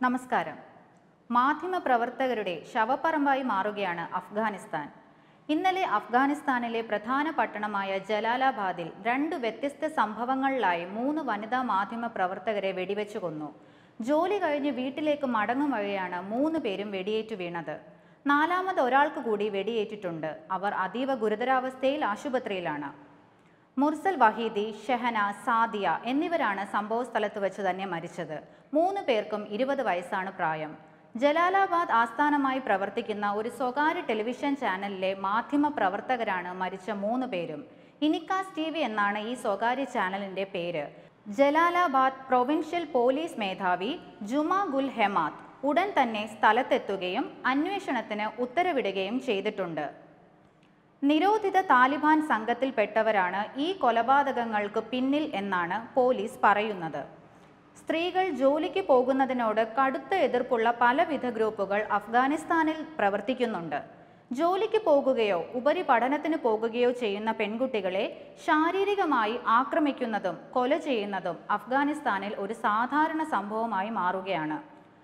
നമസ്കാരം മാധ്യമപ്രവർത്തകരുടെ ശവപ്പറമ്പായി മാറുകയാണ് അഫ്ഗാനിസ്ഥാൻ ഇന്നലെ അഫ്ഗാനിസ്ഥാനിലെ പ്രധാന പട്ടണമായ ജലാലാബാദിൽ രണ്ട് വ്യത്യസ്ത സംഭവങ്ങളിലായി മൂന്ന് വനിതാ മാധ്യമ പ്രവർത്തകരെ വെടിവെച്ചു കൊന്നു ജോലി കഴിഞ്ഞ് വീട്ടിലേക്ക് മടങ്ങും വഴിയാണ് മൂന്ന് പേരും വെടിയേറ്റു വീണത് നാലാമത് ഒരാൾക്ക് കൂടി വെടിയേറ്റിട്ടുണ്ട് അവർ അതീവ ഗുരുതരാവസ്ഥയിൽ ആശുപത്രിയിലാണ് മുർസൽ വഹീദി ഷെഹന സാദിയ എന്നിവരാണ് സംഭവ സ്ഥലത്ത് വെച്ച് തന്നെ മരിച്ചത് മൂന്ന് പേർക്കും ഇരുപത് വയസ്സാണ് പ്രായം ജലാലാബാദ് ആസ്ഥാനമായി പ്രവർത്തിക്കുന്ന ഒരു സ്വകാര്യ ടെലിവിഷൻ ചാനലിലെ മാധ്യമ പ്രവർത്തകരാണ് മരിച്ച മൂന്ന് പേരും ഇനിക്കാസ് ടി വി എന്നാണ് ഈ സ്വകാര്യ ചാനലിന്റെ പേര് ജലാലാബാദ് പ്രൊവിൻഷ്യൽ പോലീസ് മേധാവി ജുമാ ഗുൽ ഹെമാത്ത് ഉടൻ തന്നെ സ്ഥലത്തെത്തുകയും അന്വേഷണത്തിന് ഉത്തരവിടുകയും ചെയ്തിട്ടുണ്ട് നിരോധിത താലിബാൻ സംഘത്തിൽപ്പെട്ടവരാണ് ഈ കൊലപാതകങ്ങൾക്ക് പിന്നിൽ എന്നാണ് പോലീസ് പറയുന്നത് സ്ത്രീകൾ ജോലിക്ക് പോകുന്നതിനോട് കടുത്ത എതിർപ്പുള്ള പലവിധ ഗ്രൂപ്പുകൾ അഫ്ഗാനിസ്ഥാനിൽ പ്രവർത്തിക്കുന്നുണ്ട് ജോലിക്ക് പോകുകയോ ഉപരിപഠനത്തിന് പോകുകയോ ചെയ്യുന്ന പെൺകുട്ടികളെ ശാരീരികമായി ആക്രമിക്കുന്നതും കൊല ചെയ്യുന്നതും അഫ്ഗാനിസ്ഥാനിൽ ഒരു സാധാരണ സംഭവമായി മാറുകയാണ്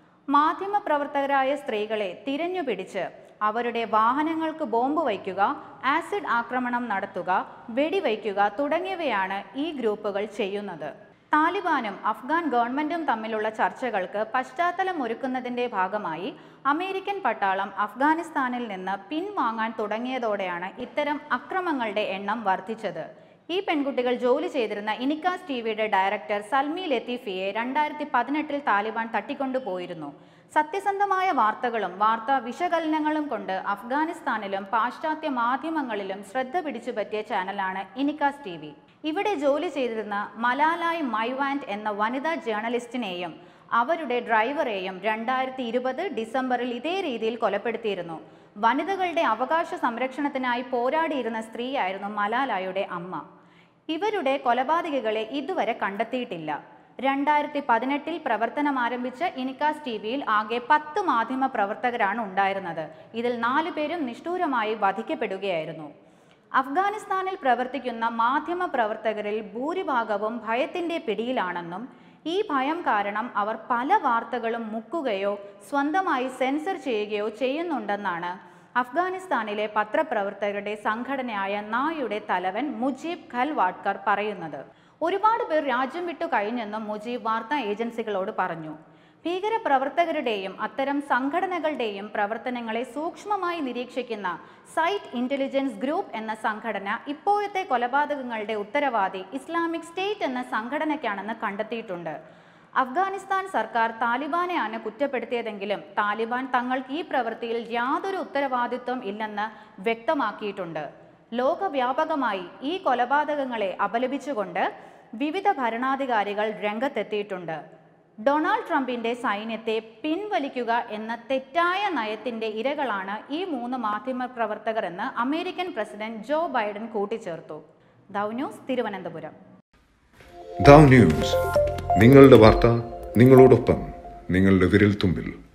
മാധ്യമപ്രവർത്തകരായ സ്ത്രീകളെ തിരഞ്ഞുപിടിച്ച് അവരുടെ വാഹനങ്ങൾക്ക് ബോംബ് വയ്ക്കുക ആസിഡ് ആക്രമണം നടത്തുക വെടിവയ്ക്കുക തുടങ്ങിയവയാണ് ഈ ഗ്രൂപ്പുകൾ ചെയ്യുന്നത് താലിബാനും അഫ്ഗാൻ ഗവൺമെന്റും തമ്മിലുള്ള ചർച്ചകൾക്ക് പശ്ചാത്തലം ഒരുക്കുന്നതിന്റെ ഭാഗമായി അമേരിക്കൻ പട്ടാളം അഫ്ഗാനിസ്ഥാനിൽ നിന്ന് പിൻവാങ്ങാൻ തുടങ്ങിയതോടെയാണ് ഇത്തരം അക്രമങ്ങളുടെ എണ്ണം വർദ്ധിച്ചത് ഈ പെൺകുട്ടികൾ ജോലി ചെയ്തിരുന്ന ഇനിക്കാസ് ടി വിയുടെ ഡയറക്ടർ സൽമി ലത്തീഫിയെ രണ്ടായിരത്തി പതിനെട്ടിൽ താലിബാൻ തട്ടിക്കൊണ്ടുപോയിരുന്നു സത്യസന്ധമായ വാർത്തകളും വാർത്താ വിശകലനങ്ങളും കൊണ്ട് അഫ്ഗാനിസ്ഥാനിലും പാശ്ചാത്യ മാധ്യമങ്ങളിലും ശ്രദ്ധ പിടിച്ചുപറ്റിയ ചാനലാണ് ഇനിക്കാസ് ടി വി ഇവിടെ ജോലി ചെയ്തിരുന്ന മലാലായ് മൈവാൻഡ് എന്ന വനിതാ ജേർണലിസ്റ്റിനെയും അവരുടെ ഡ്രൈവറെയും രണ്ടായിരത്തി ഇരുപത് ഡിസംബറിൽ ഇതേ രീതിയിൽ കൊലപ്പെടുത്തിയിരുന്നു വനിതകളുടെ അവകാശ സംരക്ഷണത്തിനായി പോരാടിയിരുന്ന സ്ത്രീയായിരുന്നു മലാലായുടെ അമ്മ ഇവരുടെ കൊലപാതകികളെ ഇതുവരെ കണ്ടെത്തിയിട്ടില്ല രണ്ടായിരത്തി പതിനെട്ടിൽ പ്രവർത്തനം ആരംഭിച്ച ഇനിക്കാസ് ടി വിയിൽ ആകെ പത്ത് മാധ്യമ പ്രവർത്തകരാണ് ഉണ്ടായിരുന്നത് ഇതിൽ നാലു പേരും നിഷ്ഠൂരമായി വധിക്കപ്പെടുകയായിരുന്നു അഫ്ഗാനിസ്ഥാനിൽ പ്രവർത്തിക്കുന്ന മാധ്യമ പ്രവർത്തകരിൽ ഭൂരിഭാഗവും ഭയത്തിന്റെ പിടിയിലാണെന്നും ഈ ഭയം കാരണം അവർ പല വാർത്തകളും മുക്കുകയോ സ്വന്തമായി സെൻസർ ചെയ്യുകയോ ചെയ്യുന്നുണ്ടെന്നാണ് അഫ്ഗാനിസ്ഥാനിലെ പത്രപ്രവർത്തകരുടെ സംഘടനയായ നായുടെ തലവൻ മുജീബ് ഖൽവാഡ്കർ പറയുന്നത് ഒരുപാട് പേർ രാജ്യം വിട്ടു കഴിഞ്ഞെന്നും മുജീബ് വാർത്താ ഏജൻസികളോട് പറഞ്ഞു ഭീകരപ്രവർത്തകരുടെയും അത്തരം സംഘടനകളുടെയും പ്രവർത്തനങ്ങളെ സൂക്ഷ്മമായി നിരീക്ഷിക്കുന്ന സൈറ്റ് ഇന്റലിജൻസ് ഗ്രൂപ്പ് എന്ന സംഘടന ഇപ്പോഴത്തെ കൊലപാതകങ്ങളുടെ ഉത്തരവാദി ഇസ്ലാമിക് സ്റ്റേറ്റ് എന്ന സംഘടനയ്ക്കാണെന്ന് കണ്ടെത്തിയിട്ടുണ്ട് അഫ്ഗാനിസ്ഥാൻ സർക്കാർ താലിബാനെയാണ് കുറ്റപ്പെടുത്തിയതെങ്കിലും താലിബാൻ തങ്ങൾക്ക് ഈ പ്രവൃത്തിയിൽ യാതൊരു ഉത്തരവാദിത്വം ഇല്ലെന്ന് വ്യക്തമാക്കിയിട്ടുണ്ട് ലോകവ്യാപകമായി ഈ കൊലപാതകങ്ങളെ അപലപിച്ചുകൊണ്ട് വിവിധ ഭരണാധികാരികൾ രംഗത്തെത്തിയിട്ടുണ്ട് ഡൊണാൾഡ് ട്രംപിന്റെ സൈന്യത്തെ പിൻവലിക്കുക എന്ന തെറ്റായ നയത്തിന്റെ ഇരകളാണ് ഈ മൂന്ന് മാധ്യമപ്രവർത്തകർ എന്ന് അമേരിക്കൻ പ്രസിഡന്റ് ജോ ബൈഡൻ കൂട്ടിച്ചേർത്തു ദൗ ന്യൂസ് തിരുവനന്തപുരം ദാവ് ന്യൂസ് നിങ്ങളുടെ വാർത്ത നിങ്ങളോടൊപ്പം നിങ്ങളുടെ വിരൽ തുമ്പിൽ